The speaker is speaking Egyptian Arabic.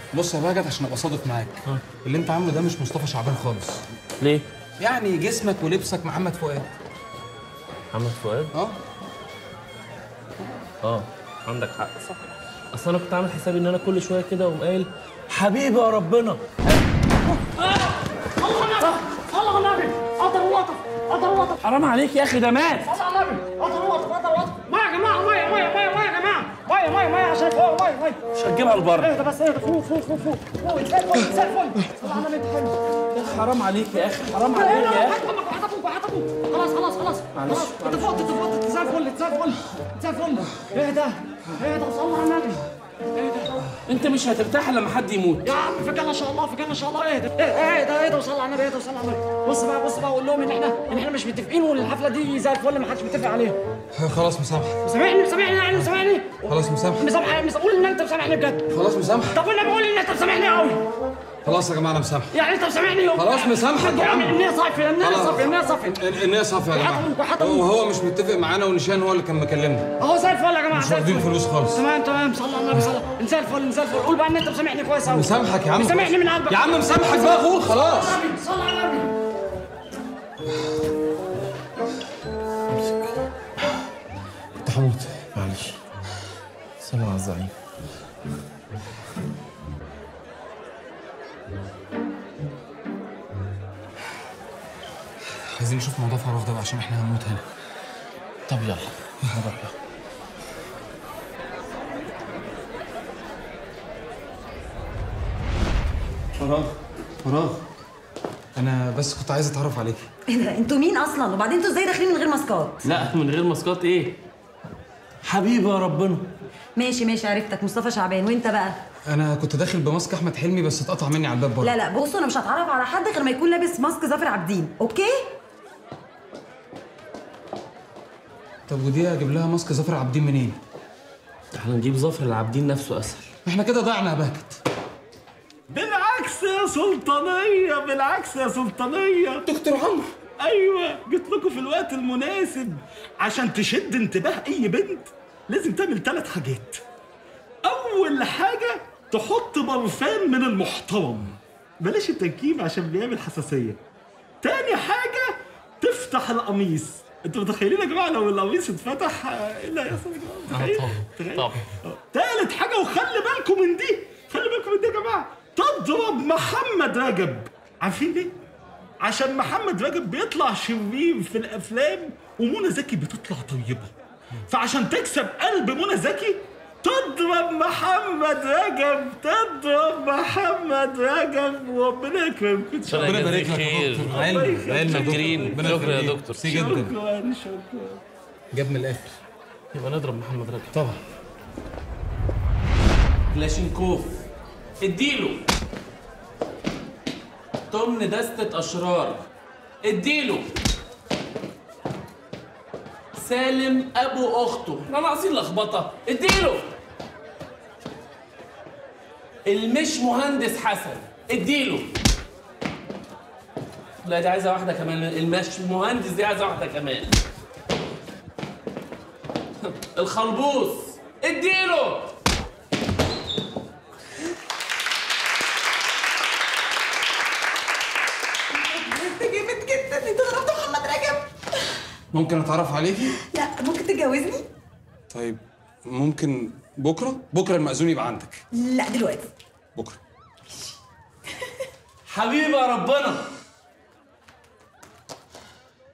بص يا بهجت عشان ابقى صادق معاك اللي انت عامله ده مش مصطفى شعبان خالص ليه؟ يعني جسمك ولبسك محمد فؤاد محمد فؤاد؟ اه اه عندك حق صح اصل انا كنت عامل حسابي ان انا كل شويه كده اقوم قايل حبيبي يا ربنا الله النبي قطر وطف قطر وطف حرام عليك يا اخي ده مات الله النبي قطر وطف قطر وطف ميه يا جماعه ميه ميه ميه ميه يا جماعه ميه ميه ميه عشان فوق ميه ميه مش هتجيبها لبره اهدى بس اهدى فوق فوق فوق فوق فوق زي الفل زي الفل الله على النبي حلو حرام عليك يا اخي حرام عليك يا اخي هات امك وهات ابوك وهات ابوك خلاص خلاص خلاص معلش، خلاص انت فوقت انت فوقت انت زي الفل انت زي الفل زي الفل اهدى اهدى وصلى على النبي اهدى انت مش هترتاح لما حد يموت يا عم في جنة ان شاء الله في جنة ان شاء الله اهدى اهدى اهدى وصلى على النبي اهدى وصلى على النبي بص بقى بص بقى وقول لهم ان احنا ان احنا مش متفقين والحفله دي زي الفل ما حدش متفق عليها خلاص مسامح مسامحني مسامحني يعني مسامحني خلاص مسامح مسامح مس- قول ان انت مسامحني بجد خلاص مسامح طب وانا بقول ان انت مسامحني قوي خلاص يا جماعه انا مسامح يعني انت مسامحني خلاص مسامحك يا عم. النية صافية النية خلاص. صافية النية صافية النية صافية يا جماعه وحطوا- وحطوا- وهو مش متفق معانا ونشان هو اللي كان مكلمنا اهو زي الفل يا جماعة مش زي واخدين الفل فلوس خالص تمام تمام صلى على النبي صلى زي الفل زي الفل قول بقى ان انت مسامحني كويس قوي مسامحك يا عم مسامحني من قلبك يا عم مسامحك بقى قول خلاص صلى على النبي كنت هموت معلش سلام على الزعيم عايزين نشوف موضوع فراغ ده بقى عشان احنا هنموت هنا طب يلا فراغ فراغ انا بس كنت عايز اتعرف عليكي ايه ده انتوا مين اصلا وبعدين انتوا ازاي داخلين من غير ماسكات لا من غير ماسكات ايه حبيبي يا ربنا ماشي ماشي عرفتك مصطفى شعبان وانت بقى انا كنت داخل بماسك احمد حلمي بس اتقطع مني على الباب بره لا لا بصوا انا مش هتعرف على حد غير ما يكون لابس ماسك ظافر عابدين اوكي طب ودي اجيب لها ماسك ظافر عابدين منين احنا نجيب ظفر العابدين نفسه اسهل احنا كده ضيعنا يا بهجت بالعكس يا سلطانية بالعكس يا سلطانية دكتور عمرو أيوة جيت لكم في الوقت المناسب عشان تشد انتباه أي بنت لازم تعمل ثلاث حاجات أول حاجة تحط برفان من المحترم بلاش التركيب عشان بيعمل حساسية تاني حاجة تفتح القميص انتوا متخيلين يا جماعة لو القميص اتفتح آه، ايه اللي هيحصل يا جماعة؟ متخيل؟ طبعا. تخيل؟ طبعا. آه. تالت حاجة وخلي بالكم من دي خلي بالكم من دي يا جماعة تضرب محمد رجب عارفين ليه؟ عشان محمد رجب بيطلع شرير في الافلام ومنى زكي بتطلع طيبه فعشان تكسب قلب منى زكي تضرب محمد رجب تضرب محمد رجب وربنا يكرمكم ربنا يجازيك يا خير. دكتور علم علم يا دكتور شاكرين. ربنا شكرا يا يخليك. دكتور. ميرسي جدا شكرا شكرا جاب من الاخر يبقى نضرب محمد رجب طبعا كلاشينكوف اديله تمن دستة أشرار اديله سالم أبو أخته احنا ناقصين لخبطة اديله المش مهندس حسن اديله لا دي عايزة واحدة كمان المش مهندس دي عايزة واحدة كمان الخلبوس اديله انت جامد جدا انت ضربت محمد رجب ممكن اتعرف عليكي لا ممكن تتجوزني طيب ممكن بكره بكره المأذون يبقى عندك لا دلوقتي بكره حبيبي يا ربنا